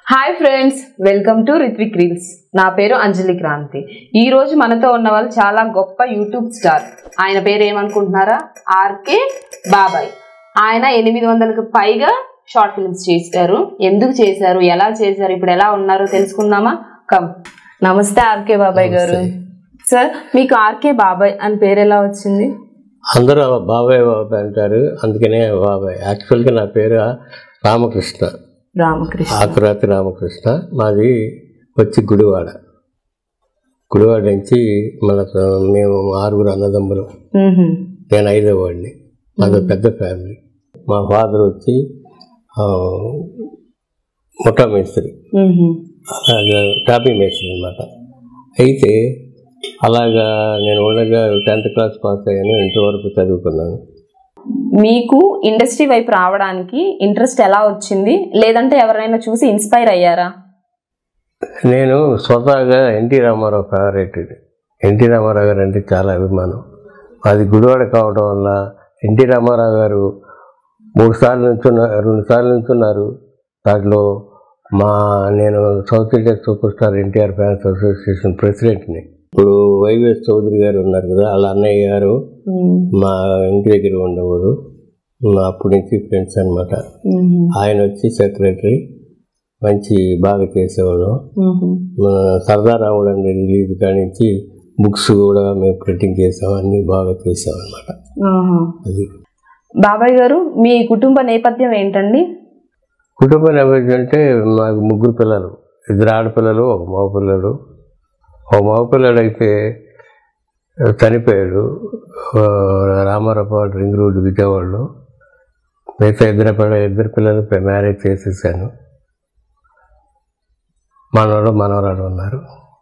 Hi friends welcome to Ritvik reels నా పేరు అంజలి క్రాంతి ఈ రోజు మనతో ఉన్న వాళ్ళు చాలా గొప్ప యూట్యూబ్ స్టార్ ఆయన పేరు ఏమనుకుంటున్నారా ఆర్కే బాబాయ్ ఆయన ఎనిమిది వందలకు పైగా షార్ట్ ఫిల్మ్స్ చేశారు ఎందుకు చేశారు ఎలా చేశారు ఇప్పుడు ఎలా ఉన్నారో తెలుసుకుందామా కమ్ నమస్తే ఆర్కే బాబాయ్ గారు సార్ మీకు ఆర్కే బాబాయ్ అని పేరు ఎలా వచ్చింది అందరూ బాబాయ్ బాబాయ్ అంటారు అందుకనే బాబాయ్ యాక్చువల్గా నా పేరు రామకృష్ణ రామకృష్ణ ఆకురాతి రామకృష్ణ మాది వచ్చి గుడివాడ గుడివాడ నుంచి మన మేము ఆరుగురు అన్నదమ్ములు మ్మ్హ్మ్. నేను ఐదో వాడిని మాది పెద్ద ఫ్యామిలీ మా ఫాదర్ వచ్చి ఆ, ముఠా మేస్త్రి మ్మ్హ్మ్. అలాగా టాపీ మేస్త్రి అనమాట అయితే అలాగా నేను ఉండగా టెన్త్ క్లాస్ పాస్ అయ్యాను ఇంటర్ వరకు చదువుకున్నాను మీకు ఇండస్ట్రీ వైపు రావడానికి ఇంట్రెస్ట్ ఎలా వచ్చింది లేదంటే ఎవరైనా చూసి ఇన్స్పైర్ అయ్యారా నేను స్వతహాగా NT Ramarao favourite NT Ramarao garu అంటే చాలా అభిమానం అది గుడివాడ కావడం వల్ల ఎన్టీ రామారావు గారు మూడు సార్లు నుంచున్నారు రెండు సార్లు నుంచున్నారు దాంట్లో మా నేను South India super star NTR fans association ప్రెసిడెంట్ని ఇప్పుడు వైవిఎస్ చౌదరి గారు ఉన్నారు కదా వాళ్ళ అన్నయ్య గారు మా ఇంటి దగ్గర ఉండేవాడు మా అప్పటి నుంచి ఫ్రెండ్స్ అనమాట ఆయన వచ్చి సెక్రటరీ మంచి బాగా చేసేవాడు మన సరదా రాముడు అనే రిలీజ్ కానించి బుక్స్ కూడా మేము ప్రింటింగ్ చేసాం అన్నీ బాగా చేసాం అనమాట అది బాబాయ్ గారు మీ కుటుంబ నేపథ్యం ఏంటండి కుటుంబ నేపథ్యం అంటే మాకు ముగ్గురు పిల్లలు ఇద్దరు ఆడపిల్లలు ఒక మగ పిల్లడు ఒక మగ పిల్లడు అయితే చనిపోయాడు ఆ, రామారావు రింగ్ రోడ్డు విజయవాడలో మిగతా ఇద్దరు పిల్ల ఇద్దరు పిల్లలు మ్యారేజ్ చేసేసాను మనవడు మనవరాలు ఉన్నారు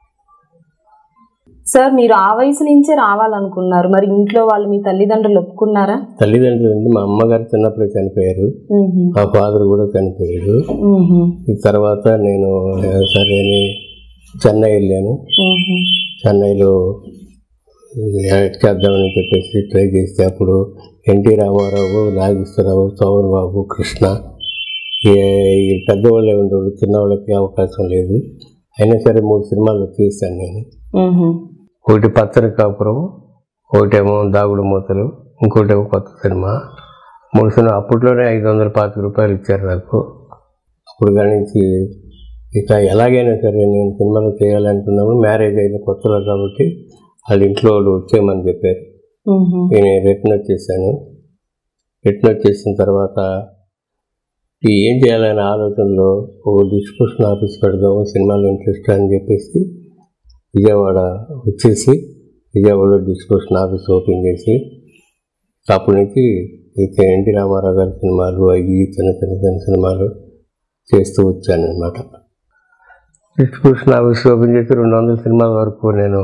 సార్ మీరు ఆ వయసు నుంచే రావాలనుకున్నారు మరి ఇంట్లో వాళ్ళు మీ తల్లిదండ్రులు ఒప్పుకున్నారా తల్లిదండ్రులు అంటే మా అమ్మగారు చిన్నప్పుడే చనిపోయారు మా ఫాదర్ కూడా చనిపోయాడు ఈ తర్వాత నేను సరే అని చెన్నై వెళ్ళాను చెన్నైలో యాక్ట్ చేద్దామని చెప్పేసి ట్రై చేస్తే అప్పుడు ఎన్టీ రామారావు నాగేశ్వరరావు సోమన్ బాబు కృష్ణ ఈ- ఈ పెద్దవాళ్ళే ఉండేవాళ్ళు చిన్నవాళ్ళకి అవకాశం లేదు అయినా సరే మూడు సినిమాలు తీశాను నేను ఒకటి పచ్చని కాపురం ఒకటేమో దాగుడు మూతలు ఇంకోటేమో కొత్త సినిమా మూడు సినిమా అప్పట్లోనే ఐదు వందల పాతిక రూపాయలు ఇచ్చారు నాకు అప్పుడు కానించి ఇక ఎలాగైనా సరే నేను సినిమాలో చేయాలనుకున్నాము మ్యారేజ్ అయిన కొత్తలో కాబట్టి వాళ్ళ ఇంట్లో వాళ్ళు వచ్చేయమని చెప్పారు నేను రిటర్న్ వచ్చేసాను రిటర్న్ వచ్చేసిన తర్వాత ఈ ఏం చేయాలనే ఆలోచనలో ఓ డిస్ట్రిబ్యూషన్ ఆఫీస్ పెడదాము సినిమాలో ఇంట్రెస్ట్ అని చెప్పేసి విజయవాడ వచ్చేసి విజయవాడలో డిస్ట్రిబ్యూషన్ ఆఫీస్ ఓపెన్ చేసి అప్పటి నుంచి ఇక ఎన్టీ రామారావు గారి సినిమాలు అవి చిన్న చిన్న చిన్న సినిమాలు చేస్తూ వచ్చాను అనమాట డిస్ట్రిబ్యూషన్ ఆఫీస్ ఓపెన్ చేసి రెండు వందల సినిమాల వరకు నేను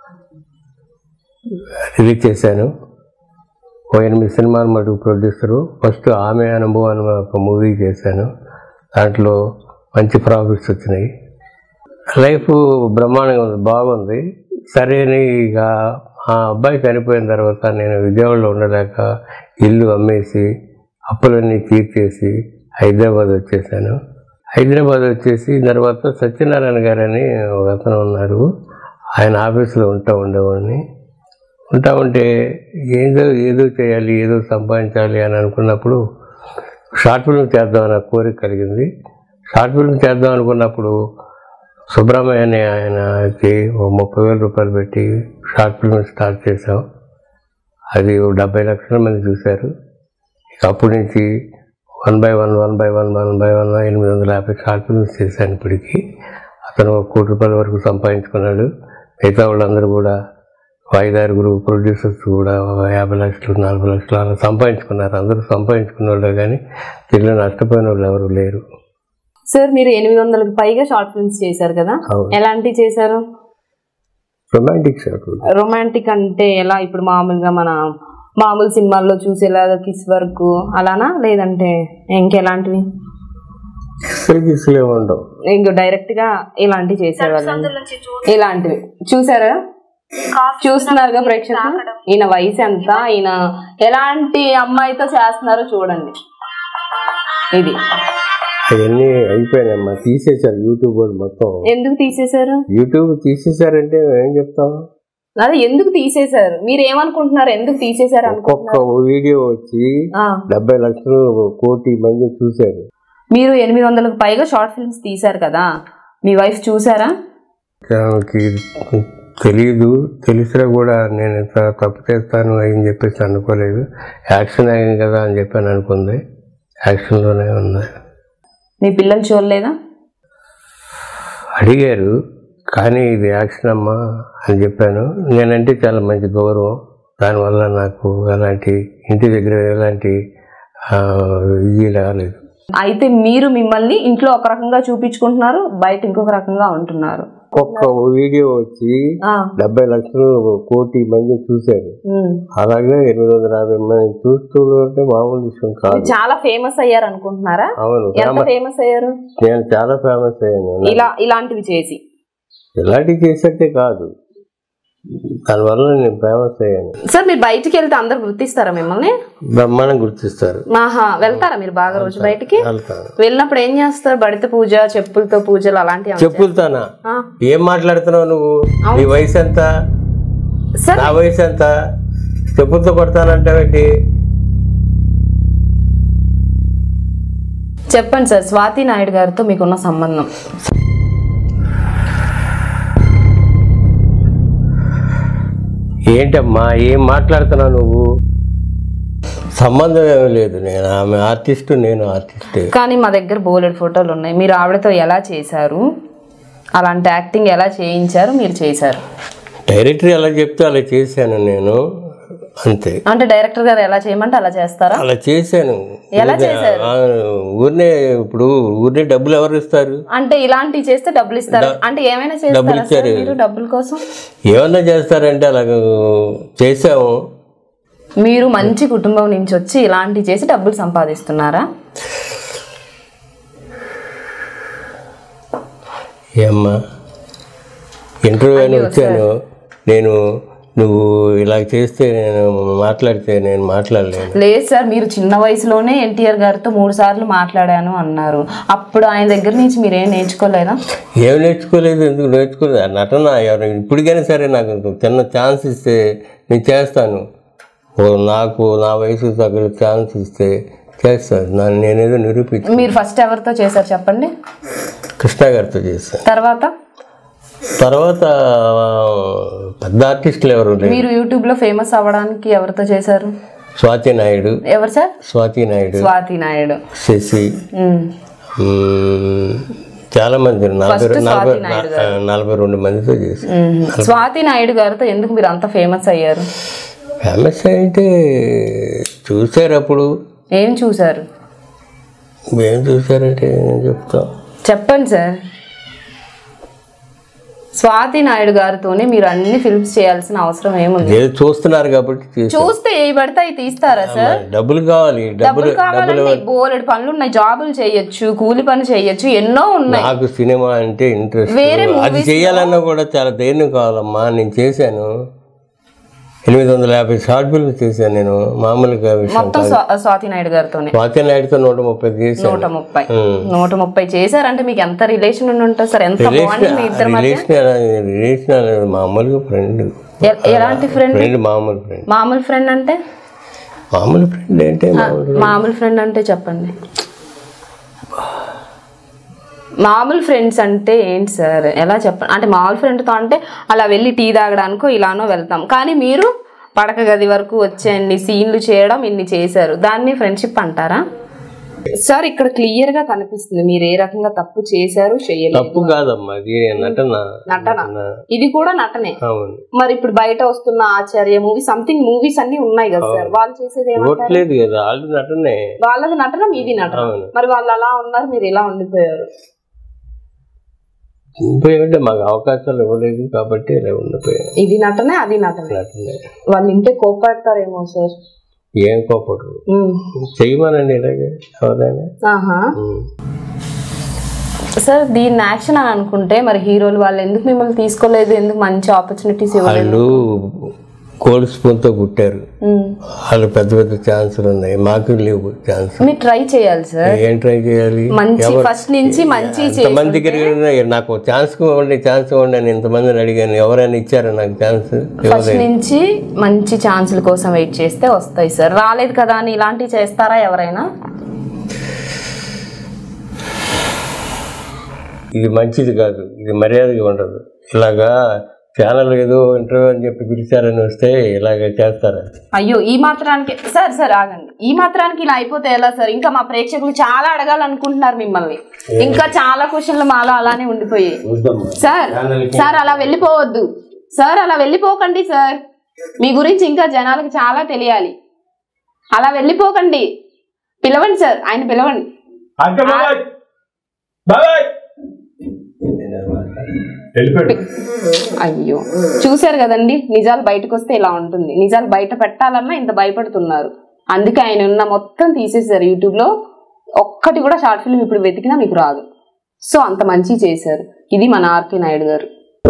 రిలీజ్ చేశాను ఓ ఎనిమిది సినిమాలు మటుకు ప్రొడ్యూసరు ఫస్ట్ ఆమె అనుభవం అని ఒక మూవీ చేశాను దాంట్లో మంచి ప్రాఫిట్స్ వచ్చినాయి లైఫ్ బ్రహ్మాండంగా ఉంది బాగుంది సరే అని ఇక ఆ అబ్బాయి చనిపోయిన తర్వాత నేను విజయవాడలో ఉండలేక ఇల్లు అమ్మేసి అప్పులన్నీ తీర్చేసి హైదరాబాద్ వచ్చేసాను హైదరాబాద్ వచ్చేసి తర్వాత సత్యనారాయణ గారు అని ఒక అతను ఉన్నారు ఆయన ఆఫీస్లో ఉంటా ఉండేవాడిని ఉంటా ఉంటే ఏదో ఏదో చేయాలి ఏదో సంపాదించాలి అని అనుకున్నప్పుడు షార్ట్ ఫిల్మ్ చేద్దామని నాకు కోరిక కలిగింది షార్ట్ ఫిల్మ్ చేద్దాం అనుకున్నప్పుడు సుబ్రహ్మణ్య అనే ఆయనకి ఓ ముప్పై వేల రూపాయలు పెట్టి షార్ట్ ఫిల్మ్ స్టార్ట్ చేసాం అది ఓ డెబ్బై లక్షల మంది చూశారు ఇక అప్పటి నుంచి one by one one by one one by one ఎనిమిది వందల యాభై షార్ట్ ఫిల్మ్స్ చేశాను ఇప్పటికి అతను ఒక కోటి రూపాయల వరకు సంపాదించుకున్నాడు మిగతా వాళ్ళందరూ కూడా ఓ ఐదారుగురు ప్రొడ్యూసర్స్ కూడా ఒక యాభై లక్షలు నలభై లక్షలు అలా సంపాదించుకున్నారు అందరూ సంపాదించుకున్న వాళ్ళే కానీ దీనిలో నష్టపోయిన వాళ్ళు ఎవరు లేరు సార్ మీరు ఎనిమిది వందలకు పైగా షార్ట్ ఫిల్మ్స్ చేశారు కదా అవును ఎలాంటివి చేశారు రొమాంటిక్ షాట్ రొమాంటిక్ అంటే ఎలా ఇప్పుడు మామూలుగా మన మామూలు సినిమాల్లో చూసేలాగా కిస్ వర్క్ అలానా లేదంటే ఇంకెలాంటివి కిస్లే ఉండవు ఇంకో డైరెక్ట్ గా ఇలాంటివి చేసేవాళ్ళండి ఇలాంటివి చూసారా చూస్తున్నారుగా ప్రేక్షకులు ఈయన వయసు ఎంత ఈయన ఎలాంటి అమ్మాయితో చేస్తున్నారో చూడండి ఇది అవన్నీ అయిపోయినాయమ్మా తీసేశారు యూట్యూబ్ వాళ్ళు మొత్తం ఎందుకు తీసేశారు యూట్యూబ్ తీసేశారంటే ఏం చెప్తాం అదే ఎందుకు తీసేశారు మీరు ఏమనుకుంటున్నారు ఎందుకు తీసేశారు ఒక్కొక్క అనుకుంటున్నారు వీడియో వచ్చి ఆ, డెబ్బై లక్షలు కోటి మంది చూశారు మీరు ఎనిమిది వందలకు పైగా షార్ట్ ఫిల్మ్స్ తీశారు కదా మీ వైఫ్ చూసారా ఆమెకి తెలియదు తెలిసినా కూడా నేను ఇంత తప్పు చేస్తాను అని చెప్పేసి అనుకోలేదు యాక్షన్ అయింది కదా అని చెప్పాను అనుకుంది యాక్షన్లోనే ఉంది మీ పిల్లలు చూడలేదా అడిగారు కానీ ఇది యాక్షన్ అమ్మా అని చెప్పాను నేనంటే చాలా మంచి గౌరవం దానివల్ల నాకు ఎలాంటి ఇంటి దగ్గర ఎలాంటి ఆ, ఇది రాలేదు అయితే మీరు మిమ్మల్ని ఇంట్లో ఒక రకంగా చూపించుకుంటున్నారు బయట ఇంకొక రకంగా ఉంటున్నారు ఒక్కొక్క వీడియో వచ్చి ఆ, డెబ్బై లక్షలు కోటి మంది చూశారు ఉమ్. అలాగే ఎనిమిది వందల యాభై మంది చూస్తూ ఉంటే మామూలు విషయం కాదు చాలా ఫేమస్ అయ్యారు అనుకుంటున్నారా అవును ఎంత ఫేమస్ ఫేమస్ అయ్యారు నేను చాలా ఫేమస్ అయ్యాను ఇలా ఇలాంటివి చేసి ఇలాంటివి చేసేట్టే కాదు దానివల్ల నేను ఫేమస్ అయ్యాను సార్ మీరు బయటికి వెళ్తే అందరు గుర్తిస్తారా మిమ్మల్ని బ్రహ్మాండం గుర్తిస్తారు ఆహా వెళ్తారా మీరు బాగా రోజు బయటికి వెళ్తాను వెళ్ళినప్పుడు ఏం చేస్తారు బడిత పూజ చెప్పులతో పూజలు అలాంటివి ఏమైనా చెప్పులతానా ఆ, ఏం మాట్లాడుతున్నావు నువ్వు నీ వయసు ఎంత సార్ నా వయసు ఎంత చెప్పులతో కొడతానంటావేంటి చెప్పండి సార్ స్వాతి నాయుడు గారితో మీకున్న సంబంధం ఏంటమ్మా ఏం మాట్లాడుతున్నావు నువ్వు సంబంధం ఏమీ లేదు నేను ఆమె ఆర్టిస్ట్ నేను ఆర్టిస్టే కానీ మా దగ్గర బోలెడు ఫోటోలు ఉన్నాయి మీరు ఆవిడతో ఎలా చేశారు అలాంటి యాక్టింగ్ ఎలా చేయించారు మీరు చేశారు డైరెక్టర్ ఎలా చెప్తే అలా చేశాను నేను అంతే అంటే డైరెక్టర్ గారు ఎలా చేయమంటే అలా చేస్తారా అలా చేశాను ఎలా చేశారు ఆ, ఊరినే ఇప్పుడు ఊరినే డబ్బులు ఎవరు ఇస్తారు అంటే ఇలాంటివి చేస్తే డబ్బులు ఇస్తారు అంటే ఏమైనా చేస్తారా సార్ మీరు డబ్బుల కోసం ఏమన్నా చేస్తారంటే అలా చేసాము మీరు మంచి కుటుంబం నుంచి వచ్చి ఇలాంటివి చేసి డబ్బులు సంపాదిస్తున్నారా ఏమ్మా ఇంటర్వ్యూ అని వచ్చాను నేను నువ్వు ఇలా చేస్తే నేను మాట్లాడితే నేను మాట్లాడలేను లేదు సార్ మీరు చిన్న వయసులోనే ఎన్టీఆర్ గారితో మూడు సార్లు మాట్లాడాను అన్నారు అప్పుడు ఆయన దగ్గర నుంచి మీరేం నేర్చుకోలేదా ఏం నేర్చుకోలేదు ఎందుకు నేర్చుకోలేదు ఆ నటన ఎవరు ఇప్పటికైనా సరే నాకు చిన్న ఛాన్స్ ఇస్తే నేను చేస్తాను ఓ నాకు నా వయసు తగ్గ ఛాన్స్ ఇస్తే చేస్తాను నన్ను నేనేదో నిరూపించు మీరు ఫస్ట్ ఎవరితో చేశారు చెప్పండి కృష్ణ గారితో చేస్తాను తర్వాత తర్వాత ఆ, పెద్ద ఆర్టిస్టులు ఎవరు లేరు మీరు యూట్యూబ్ లో ఫేమస్ అవ్వడానికి ఎవరితో చేశారు స్వాతి నాయుడు ఎవరు సార్ స్వాతి నాయుడు స్వాతి నాయుడు శశి ఉమ్. మ్మ్, చాలా మంది నలభై First నలభై స్వాతి నాయుడు ఆ, నలభై రెండు మందితో చేశాను ఉమ్. స్వాతి నాయుడు గారితో ఎందుకు మీరు అంత ఫేమస్ అయ్యారు ఫేమస్ అంటే చూశారు అప్పుడు ఏం చూశారు ఏం చూశారంటే ఏం చెప్తాం చెప్పండి సార్ స్వాతి నాయుడు గారితోనే మీరు అన్ని ఫిల్మ్స్ చేయాల్సిన అవసరం ఏముంది ఏదో చూస్తున్నారు కాబట్టి చేశారు చూస్తే ఏ పడితే అవి తీస్తారా సార్ డబ్బులు కావాలి డబ్బులు డబ్బులు కావాలండి బోలెడు పనులు ఉన్నాయి జాబులు చేయొచ్చు కూలి పని చేయొచ్చు ఎన్నో ఉన్నాయి నాకు సినిమా అంటే ఇంట్రెస్ట్ వేరే అది చేయాలన్నా కూడా చాలా ధైర్యం కావాలమ్మా నేను చేశాను ఎనిమిది వందల యాభై షార్ట్ ఫిల్మ్ చేశాను నేను మామూలుగా విషయం మొత్తం స్వా- స్వాతి నాయుడు గారితోనే స్వాతి నాయుడుతో నూట ముప్పై చేశాను నూట ముప్పై ఉమ్. నూట ముప్పై చేశారంటే మీకు ఎంత రిలేషన్ ఉండి ఉంటుంది సార్ ఎంత బాగుంది మీ ఇద్దరి మధ్య రిలేషన్ రిలేషన్ అనేది మామూలుగా ఫ్రెండ్ ఎ- ఎలాంటి ఫ్రెండ్ ఫ్రెండ్ మామూలు ఫ్రెండ్ మామూలు ఫ్రెండ్ అంటే మామూలు ఫ్రెండ్ అంటే మామూలు మామూలు ఫ్రెండ్ అంటే చెప్పండి మామూలు ఫ్రెండ్స్ అంటే ఏంటి సార్ ఎలా చెప్పండి అంటే మామూలు ఫ్రెండ్తో అంటే అలా వెళ్ళి టీ తాగడానికో ఇలానో వెళ్తాం కానీ మీరు పడక గది వరకు వచ్చే ఇన్ని సీన్లు చేయడం ఇన్ని చేశారు దాన్ని ఫ్రెండ్షిప్ అంటారా సార్ ఇక్కడ క్లియర్ గా కనిపిస్తుంది మీరు ఏ రకంగా తప్పు చేశారు చేయలేదు తప్పు కాదమ్మా అది నటన నటన ఇది కూడా నటనే అవును మరి ఇప్పుడు బయట వస్తున్న ఆచార్య మూవీ సంథింగ్ మూవీస్ అన్ని ఉన్నాయి కదా సార్ వాళ్ళు చేసేది ఏమంటారు ఇవ్వట్లేదు కదా వాళ్ళు నటనే వాళ్ళది నటన మీది నటన అవును. మరి వాళ్ళు అలా ఉన్నారు మీరు ఇలా ఉండిపోయారు ఉండిపోయామంటే మాకు అవకాశాలు ఇవ్వలేదు కాబట్టి ఇలా ఉండిపోయాను ఇది నటనే అది నటనే నటనే వాళ్ళు ఇంటే కోపాడతారేమో సార్ ఏం కోపడు చేయమనండి ఇలాగే ఎవరైనా ఆహా ఉమ్. సార్ దీన్ని యాక్షన్ అని అనుకుంటే మరి హీరోలు వాళ్ళు ఎందుకు మిమ్మల్ని తీసుకోలేదు ఎందుకు మంచి ఆపర్చునిటీస్ ఇవ్వలేదు వాళ్ళు కోల్డ్ స్పూన్తో పుట్టారు ఉమ్. వాళ్ళు పెద్ద పెద్ద ఛాన్సులు ఉన్నాయి మాకు లేవు ఛాన్స్ మీరు ట్రై చేయాలి సార్ ఏం ట్రై చేయాలి మంచి ఫస్ట్ నుంచి మంచి చే- ఎంతమంది దగ్గర ఉన్నాయి. నాకు ఛాన్స్ ఇవ్వండి ఛాన్స్ ఇవ్వండి అని ఇంతమందిని అడిగాను ఎవరైనా ఇచ్చారా నాకు ఛాన్స్ ఫస్ట్ నుంచి మంచి ఛాన్సుల కోసం వెయిట్ చేస్తే వస్తాయి సార్ రాలేదు కదా అని ఇలాంటివి చేస్తారా ఎవరైనా ఇది మంచిది కాదు ఇది మర్యాదగా ఉండదు ఇలాగా ఛానల్ ఏదో ఇంటర్వ్యూ అని చెప్పి పిలిచారని వస్తే ఇలాగ చేస్తారా అయ్యో ఈ మాత్రానికి సార్ సార్ ఆగండి ఈ మాత్రానికి ఇలా అయిపోతే ఎలా సార్ ఇంకా మా ప్రేక్షకులు చాలా అడగాలనుకుంటున్నారు మిమ్మల్ని ఇంకా చాలా క్వశ్చన్లు మాలో అలానే ఉండిపోయాయి వద్దమ్మా సార్ సార్ అలా వెళ్ళిపోవద్దు సార్ అలా వెళ్ళిపోకండి సార్ మీ గురించి ఇంకా జనాలకు చాలా తెలియాలి అలా వెళ్ళిపోకండి పిలవండి సార్ ఆయన పిలవండి వెళ్ళిపోయాడు అయ్యో చూశారు కదండి నిజాలు బయటకు వస్తే ఇలా ఉంటుంది నిజాలు బయట పెట్టాలన్నా ఇంత భయపడుతున్నారు అందుకే ఆయన ఉన్న మొత్తం తీసేశారు యూట్యూబ్ లో ఒక్కటి కూడా షార్ట్ ఫిల్మ్ ఇప్పుడు వెతికినా మీకు రాదు సో అంత మంచి చేశారు ఇది మన ఆర్కే నాయుడు గారు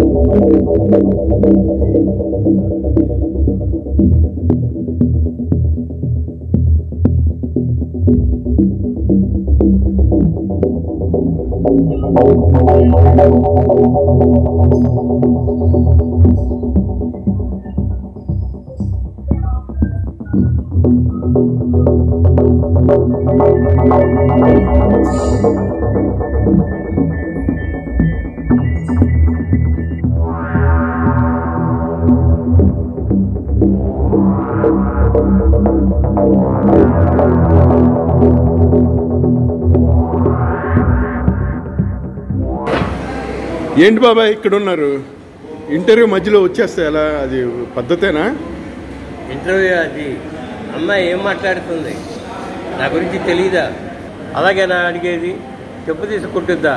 ఏంటి బాబాయ్ ఇక్కడ ఉన్నారు ఇంటర్వ్యూ మధ్యలో వచ్చేస్తే ఎలా అది పద్ధతేనా ఇంటర్వ్యూ అది అమ్మాయి ఏం మాట్లాడుతుంది నా గురించి తెలీదా అలాగే నా అడిగేది చెప్పు తీసుకుంటుందా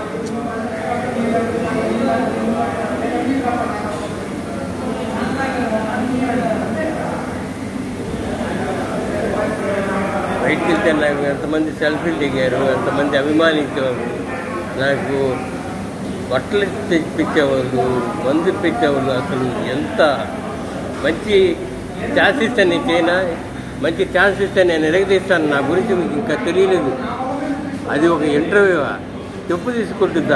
బయటికి వెళ్తే నాకు ఎంతమంది సెల్ఫీలు దిగారు ఎంతమంది అభిమానించేవారు నాకు బట్టలు తెప్పించేవాళ్ళు మందు ఇప్పించేవాళ్ళు అసలు ఎంత మంచి ఛాన్స్ ఇస్తే నేను చేయనా మంచి ఛాన్స్ ఇస్తే నేను ఎరగదీస్తాను నా గురించి మీకు ఇంకా తెలియలేదు అది ఒక ఇంటర్వ్యూ చెప్పు తీసుకుంటుందా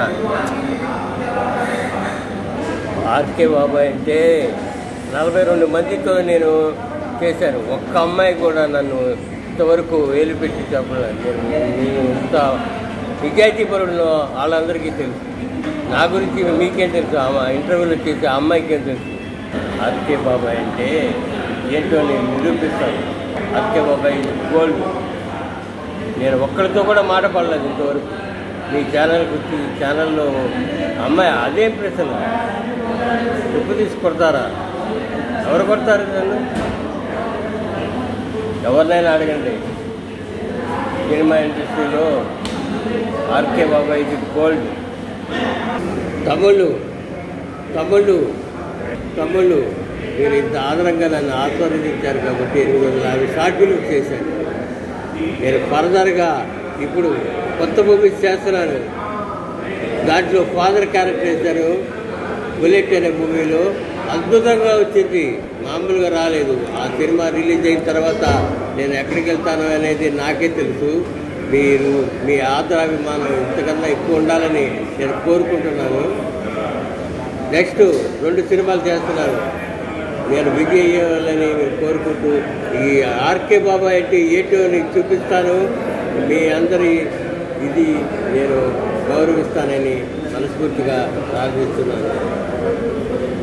ఆర్కే బాబాయ్ అంటే నలభై రెండు మందితో నేను చేశాను ఒక్క అమ్మాయి కూడా నన్ను ఇంతవరకు వేలు పెట్టి చెప్పలేదు నేను నేను ఇంత నిజాయితీపరులను వాళ్ళందరికీ తెలుసు నా గురించి మీకేం తెలుసు ఆ ఇంటర్వ్యూలో చేసే ఆ అమ్మాయికి ఏం తెలుసు ఆర్కే బాబాయ్ అంటే ఏంటో నేను నిరూపిస్తాను ఆర్కే బాబాయ్ గోల్డ్ నేను ఒక్కరితో కూడా మాట పడలేదు ఇంతవరకు మీ ఛానల్ గురించి ఛానల్లో అమ్మాయి అదే ప్రశ్న చెప్పు తీసి కొడతారా ఎవరు కొడతారు నన్ను ఎవరినైనా అడగండి సినిమా ఇండస్ట్రీలో ఆర్కే బాబాయ్ ఇది గోల్డ్ తమ్ముళ్ళు తమ్ముళ్ళు తమ్ముళ్ళు మీరు ఇంత ఆదరంగా నన్ను ఆస్వాదించారు కాబట్టి ఎనిమిది వందల యాభై షార్ట్ ఫిల్మ్స్ చేశాను నేను ఫర్దర్గా ఇప్పుడు కొత్త మూవీస్ చేస్తున్నాను దాంట్లో ఫాదర్ క్యారెక్టర్ వేశాను బుల్లెట్ అనే మూవీలో అద్భుతంగా వచ్చింది మామూలుగా రాలేదు ఆ సినిమా రిలీజ్ అయిన తర్వాత నేను ఎక్కడికి వెళ్తాను అనేది నాకే తెలుసు మీరు మీ ఆదరాభిమానం ఇంతకన్నా ఎక్కువ ఉండాలని నేను కోరుకుంటున్నాను నెక్స్ట్ రెండు సినిమాలు చేస్తున్నాను నేను విజయ్ అయ్యాలని మీరు కోరుకుంటూ ఈ ఆర్కే బాబా అంటే ఏంటో నీకు చూపిస్తాను మీ అందరి ఇది నేను గౌరవిస్తానని మనస్ఫూర్తిగా ప్రార్థిస్తున్నాను